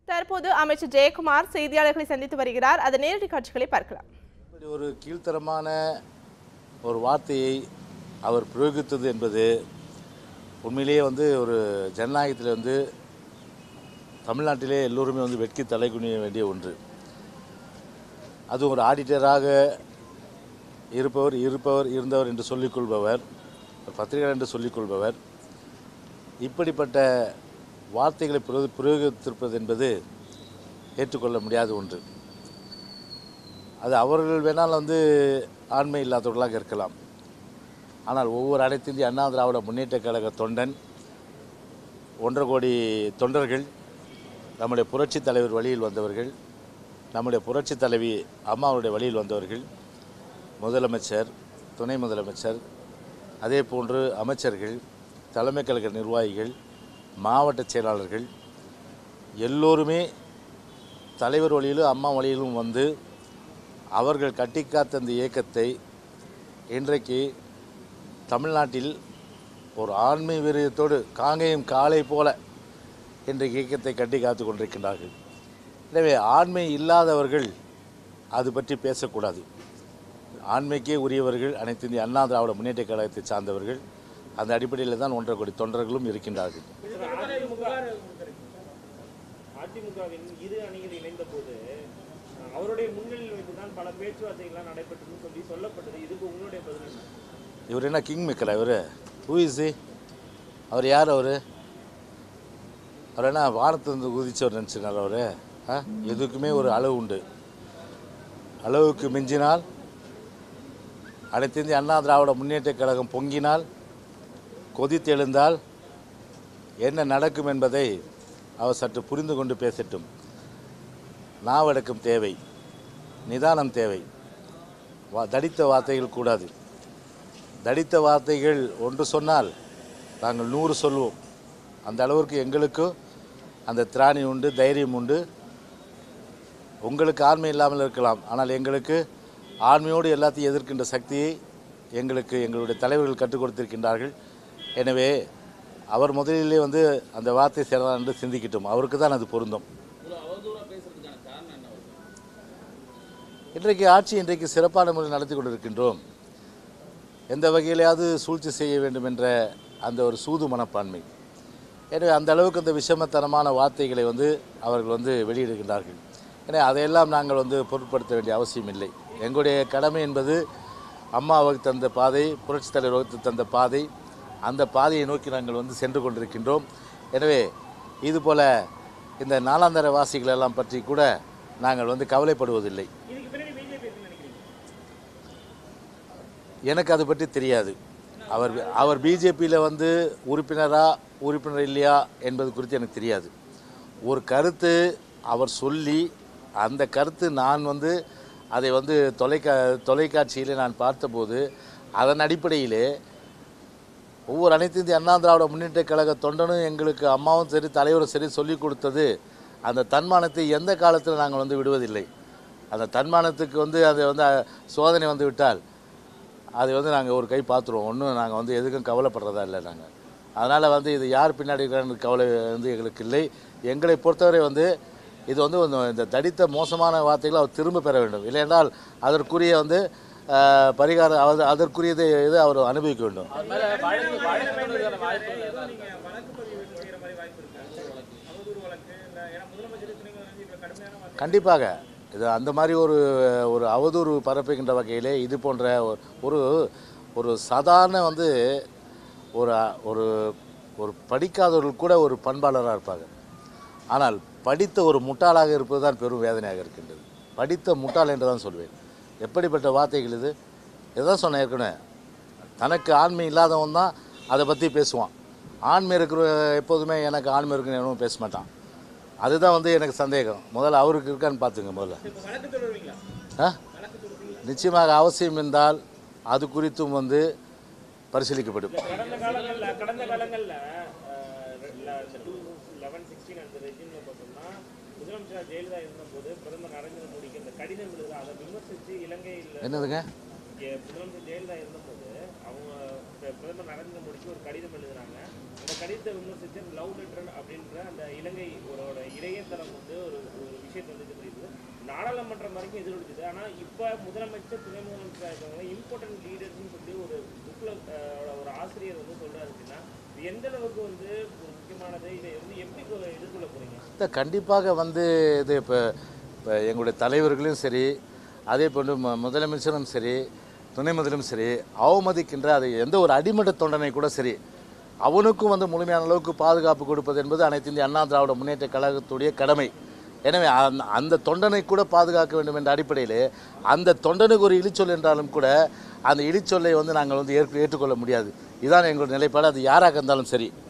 தற்போது அமைச்சர் ஜெயக்குமார் செய்தியாளர்களை சந்தித்து வருகிறார் அதன் நேரடி காட்சிகளை பார்க்கலாம் இப்படி ஒரு கீழ்த்தரமான ஒரு வார்த்தையை அவர் பிரயோகித்தது என்பது உண்மையிலேயே வந்து ஒரு ஜனநாயகத்தில் வந்து தமிழ்நாட்டிலே எல்லோருமே வந்து வெட்கி தலைகுனிய வேண்டிய ஒன்று அது ஒரு ஆடிட்டராக இருப்பவர் இருப்பவர் இருந்தவர் என்று சொல்லிக்கொள்பவர் ஒரு பத்திரிகையாளர் என்று சொல்லிக்கொள்பவர் இப்படிப்பட்ட வார்த்தைகளை பிரயோ- பிரயோகித்திருப்பது என்பது ஏற்றுக்கொள்ள முடியாத ஒன்று அது அவர்கள் வேணால் வந்து ஆண்மை இல்லாதவர்களாக இருக்கலாம் ஆனால் ஒவ்வொரு அனைத்து இந்திய அண்ணா திராவிட முன்னேற்ற கழக தொண்டன் ஒன்றரை கோடி தொண்டர்கள் நம்முடைய புரட்சித் தலைவர் வழியில் வந்தவர்கள் நம்முடைய புரட்சித் தலைவி அம்மாவுடைய வழியில் வந்தவர்கள் முதலமைச்சர் துணை முதலமைச்சர் அதே போன்று அமைச்சர்கள் தலைமை கழக நிர்வாகிகள் மாவட்ட செயலாளர்கள் எல்லோருமே தலைவர் வழியிலும் அம்மா வழியிலும் வந்து அவர்கள் கட்டிக்காத்த அந்த இயக்கத்தை இன்றைக்கு தமிழ்நாட்டில் ஒரு ஆண்மை வீரியத்தோடு காங்கேயம் காளை போல இன்றைக்கு இயக்கத்தை கட்டி காத்து கொண்டிருக்கின்றார்கள் எனவே ஆண்மை இல்லாதவர்கள் அது பற்றி பேசக்கூடாது ஆண்மைக்கே உரியவர்கள் அனைத்து இந்திய அண்ணா திராவிட முன்னேற்ற கழகத்தை சார்ந்தவர்கள் அந்த அடிப்படையில் தான் ஒன்றரை கோடி தொண்டர்களும் இருக்கின்றார்கள் அதிமுகவின் இரு அணிகள் இணைந்த போது அஹ், அவருடைய முன்னிலையில் வைத்துதான் பல பேச்சுவார்த்தைகள்லாம் நடைபெற்றதுன்னு சொல்லி சொல்லப்பட்டது இதுக்கு உங்களுடைய பதில் என்ன இவர் என்ன கிங் மேக்கரா இவர் ஹூஇஸி அவர் யார் அவர் அவர் என்ன வானத்திலிருந்து குதிச்சவர் நினச்சினார் அவர் ஆ எதுக்குமே ஒரு அளவு உண்டு அளவுக்கு மிஞ்சினால் அனைத்து இந்திய அண்ணா திராவிட முன்னேற்ற கழகம் பொங்கினால் கொதித்தெழுந்தால் என்ன நடக்கும் என்பதை அவர் சற்று புரிந்து கொண்டு பேசட்டும் நாவடக்கம் தேவை நிதானம் தேவை வா தடித்த வார்த்தைகள் கூடாது தடித்த வார்த்தைகள் ஒன்று சொன்னால் நாங்கள் நூறு சொல்வோம் அந்த அளவிற்கு எங்களுக்கும் அந்த திராணி உண்டு தைரியம் உண்டு உங்களுக்கு ஆண்மை இல்லாமல் இருக்கலாம் ஆனால் எங்களுக்கு ஆண்மையோடு எல்லாத்தையும் எதிர்க்கின்ற சக்தியை எங்களுக்கு எங்களுடைய தலைவர்கள் கற்றுக் கொடுத்திருக்கின்றார்கள் எனவே அவர் முதலிலே வந்து அந்த வார்த்தை சேரலாம் என்று சிந்திக்கட்டும் அவருக்கு தான் அது பொருந்தும் இன்றைக்கு ஆட்சி இன்றைக்கு சிறப்பான முறையில் நடத்தி கொண்டிருக்கின்றோம் எந்த வகையிலாவது சூழ்ச்சி செய்ய வேண்டும் என்ற அந்த ஒரு சூது மனப்பான்மை எனவே அந்த அளவுக்கு அந்த விஷமத்தனமான வார்த்தைகளை வந்து அவர்கள் வந்து வெளியிடுகின்றார்கள் எனவே அதையெல்லாம் நாங்கள் வந்து பொருட்படுத்த வேண்டிய அவசியம் இல்லை எங்களுடைய கடமை என்பது அம்மா வகுத்து தந்த பாதை புரட்சித் தலைவர் வகுத்து தந்த பாதை அந்த பாதையை நோக்கி நாங்கள் வந்து சென்று கொண்டிருக்கின்றோம் எனவே இதுபோல இந்த நாளாந்தர வாசிகள் எல்லாம் பற்றி கூட நாங்கள் வந்து கவலைப்படுவதில்லை இதுக்கு பின்னாடி பிஜேபி இருக்குன்னு நினைக்கிறீங்க எனக்கு அது பற்றி தெரியாது அவர் அவர் பிஜேபியில் வந்து உறுப்பினரா உறுப்பினர் இல்லையா என்பது குறித்து எனக்கு தெரியாது ஒரு கருத்து அவர் சொல்லி அந்த கருத்து நான் வந்து அதை வந்து தொலைக்கா தொலைக்காட்சியில் நான் பார்த்தபோது அதன் அடிப்படையிலே ஒவ்வொரு அனைத்து இந்திய அண்ணா திராவிட முன்னேற்ற கழக தொண்டனும் எங்களுக்கு அம்மாவும் சரி தலைவரும் சரி சொல்லிக் கொடுத்தது அந்த தன்மானத்தை எந்த காலத்தில் நாங்கள் வந்து விடுவதில்லை அந்த தன்மானத்துக்கு வந்து அது வந்து அஹ், சோதனை வந்து விட்டால் அது வந்து நாங்கள் ஒரு கை பார்த்துருவோம் ஒன்றும் நாங்கள் வந்து எதுக்கும் கவலைப்படுறதா இல்லை நாங்கள் அதனால் வந்து இது யார் பின்னாடி இருக்கிறான்னு கவலை வந்து எங்களுக்கு இல்லை எங்களை பொறுத்தவரை வந்து இது வந்து ಒಂದು இந்த தடித்த மோசமான வார்த்தைகளை அவர் திரும்ப பெற வேண்டும் இல்லையென்றால் அதற்குரிய வந்து அஹ், பரிகாரம் அது அதற்குரியதை இது அவர் அனுபவிக்க வேண்டும் நீங்க வழக்கு பதிவு செய்யற மாதிரி வாய்ப்பு இருக்கா அவதூறு வழக்கு இல்ல ஏன்னா முதலமைச்சர் துணை முதலமைச்சர் இப்ப கடுமையான வார்த்தை கண்டிப்பாக இது அந்த மாதிரி ஒரு ஒரு அவதூறு பரப்புகின்ற வகையிலே இது போன்ற ஒரு ஒரு சாதாரண வந்து ஒரு ஒரு ஒரு படிக்காதவர்கள் கூட ஒரு பண்பாளராக இருப்பாங்க ஆனால் படித்த ஒரு முட்டாளாக இருப்பது தான் பெரும் வேதனையாக இருக்கின்றது படித்த முட்டாள் என்று தான் சொல்வேன் எப்படிப்பட்ட வார்த்தைகள் இது இதான் சொன்னேன் ஏற்கனவே தனக்கு ஆண்மை இல்லாதவன் தான் அதை பற்றி பேசுவான் ஆண்மை இருக்கிற எப்போதுமே எனக்கு ஆண்மை இருக்குன்னு எவனும் பேச மாட்டான் அதுதான் வந்து எனக்கு சந்தேகம் முதல்ல அவருக்கு இருக்கான்னு பார்த்துங்க முதல்ல இப்ப வழக்கு தொடருவீங்களா ஆ நிச்சயமாக அவசியம் இருந்தால் அது குறித்தும் வந்து பரிசீலிக்கப்படும் கடந்த காலங்கள்ல கடந்த காலங்கள்ல டூ லெவன் சிக்ஸ்டீன் அந்த ரெஜிம்ல பார்த்தோம்னா முதலமைச்சர் ஜெயலலிதா இருந்தபோது பிரதமர் நரேந்திர மோடிக்கு அந்த கடிதம் எழுத அதை விமர்சித்து இலங்கையில் என்னதுங்க இங்க முதலமைச்சர் ஜெயலலிதா இருந்தபோது அவங்க பிர- பிரதமர் நரேந்திர மோடிக்கு ஒரு கடிதம் எழுதுறாங்க அந்த கடிதத்தை விமர்சித்து லவ் லெட்டர் அப்படின்ற அந்த இலங்கை ஒரு இணையதளம் வந்து விஷயத்தை வந்து இது பண்ணியிருந்தது நாடாளுமன்றம் வரைக்கும் எதிரொலிச்சது ஆனா இப்ப முதலமைச்சர் துணை முதலமைச்சராக இருக்கவங்க இம்பார்ட்டன்ட் லீடர்ஸ்னு சொல்லி ஒரு புக்ல ஒரு ஆசிரியர் வந்து சொல்றாரு அப்படின்னா இது எந்த அளவுக்கு வந்து ஒரு முக்கியமானது இதை வந்து எப்படி கொ- எதிர்கொள்ள போறீங்க இல்லை கண்டிப்பாக வந்து இது இப்போ இப்போ எங்களுடைய தலைவர்களும் சரி அதே போன்று ம முதலமைச்சரும் சரி துணை முதலும் சரி அவமதிக்கின்ற அது எந்த ஒரு அடிமட்ட தொண்டனை கூட சரி அவனுக்கும் வந்து முழுமையான அளவுக்கு பாதுகாப்பு கொடுப்பது என்பது அனைத்து இந்திய அண்ணா திராவிட முன்னேற்ற கழகத்துடைய கடமை எனவே அந்த அந்த தொண்டனை கூட பாதுகாக்க வேண்டும் என்ற அடிப்படையில் அந்த தொண்டனுக்கு ஒரு இழிச்சொல் என்றாலும் கூட அந்த இழிச்சொல்லை வந்து நாங்கள் வந்து ஏற்று ஏற்றுக்கொள்ள முடியாது இதுதான் எங்களுடைய நிலைப்பாடு அது யாராக இருந்தாலும் சரி